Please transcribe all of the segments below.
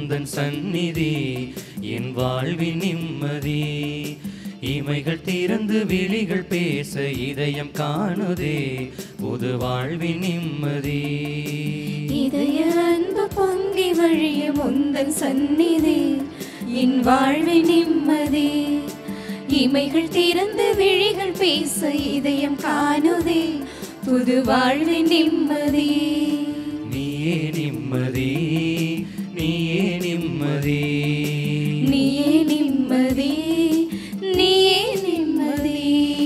உந்தன் சந்நிதி என் வாழ்வின் நிம்மதி இமைகள் திறந்து விழிகள் பேச இதயம் காணுதே புது வாழ்வின் நிம்மதி இதய அன்பு பொங்கி வழிய முந்தன் சந்நிதி என் வாழ்வை நிம்மதி இமைகள் திறந்து விழிகள் பேச இதயம் காணுதே புது வாழ்வை நிம்மதி நீயே நிம்மதி நீயே நிம்மதி நீயே நிம்மதி நீயே நிம்மதி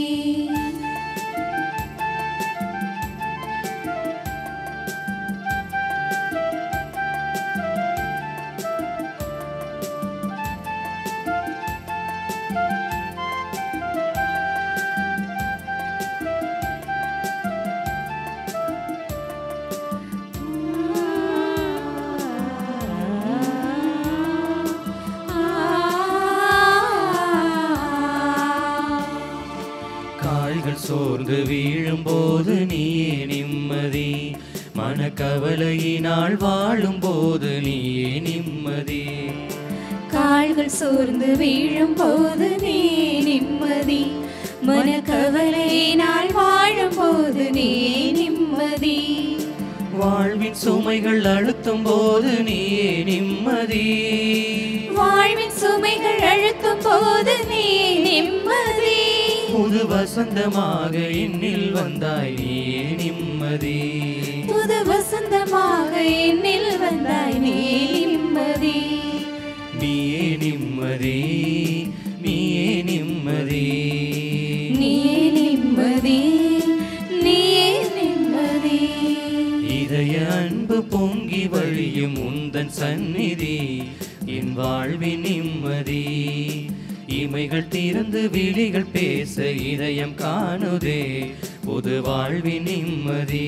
கால்கள் சோர்ந்து வீழும்போது நீயே நிம்மதி மனக்கவலையினால் வாழும்போது நீயே நிம்மதி கால்கள் சோர்ந்து வீழும் போது நீ நிம்மதி மனக்கவலையினால் வாழும் போது நீ நிம்மதி வாழ்வின் சுமைகள் அழுத்தும் போது நீயே நிம்மதி வாழ்வின் சுமைகள் அழுத்தும் போது நீ நிம்மதி புது வசந்தமாக என்னில் வந்தாய் நீயே நிம்மதி புது வசந்தமாக என்னில் வந்தாய் நீ நிம்மதி நீயே நிம்மதி நீயே நிம்மதி நீயே நிம்மதி நீயே நிம்மதி இதய அன்பு பொங்கி வழியும் உந்தன் சந்நிதி என் வாழ்வின் நிம்மதி இமைகள் திறந்து விழிகள் பேச இதயம் காணுதே புது வாழ்வின் நிம்மதி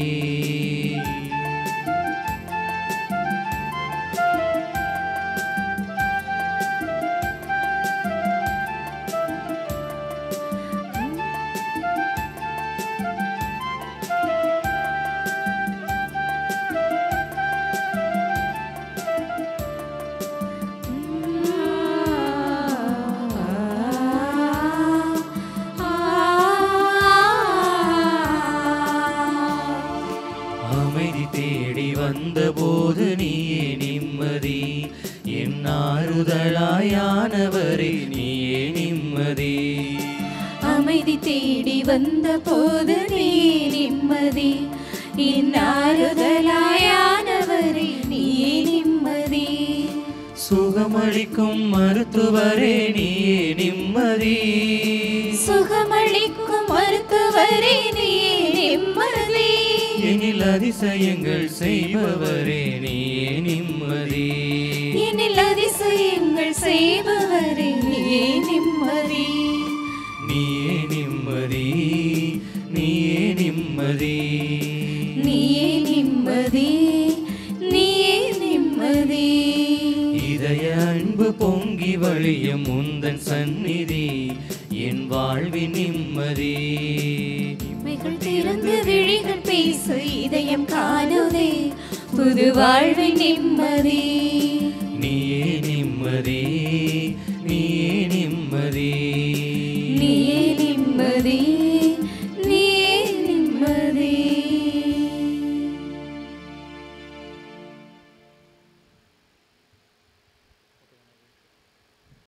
அமைதி தேடி வந்தபோது நீயே நிம்மதி என் ஆறுதலாயானவரே நீயே நிம்மதி அமைதி தேடி வந்த போது நீ நிம்மதி என் ஆறுதலாயானவரே நீ நிம்மதி சுகமளிக்கும் மருத்துவரே நீயே நிம்மதி சுகமளிக்கும் மருத்துவரே நீ நிம்மதி எனில் அதிசயங்கள் செய்பவரே நீயே நிம்மதி எனில் அதிசயங்கள் செய்பவரே நீ நிம்மதி நீயே நிம்மதி நீயே நிம்மதி நீயே நிம்மதி நீயே நிம்மதி இதய அன்பு பொங்கி வழியும் உந்தன் சந்நிதி என் வாழ்வின் நிம்மதி இமைகள் திறந்து விழிகள் பேச இதயம் காணுதே புது வாழ்வின் நிம்மதி நீயே நிம்மதி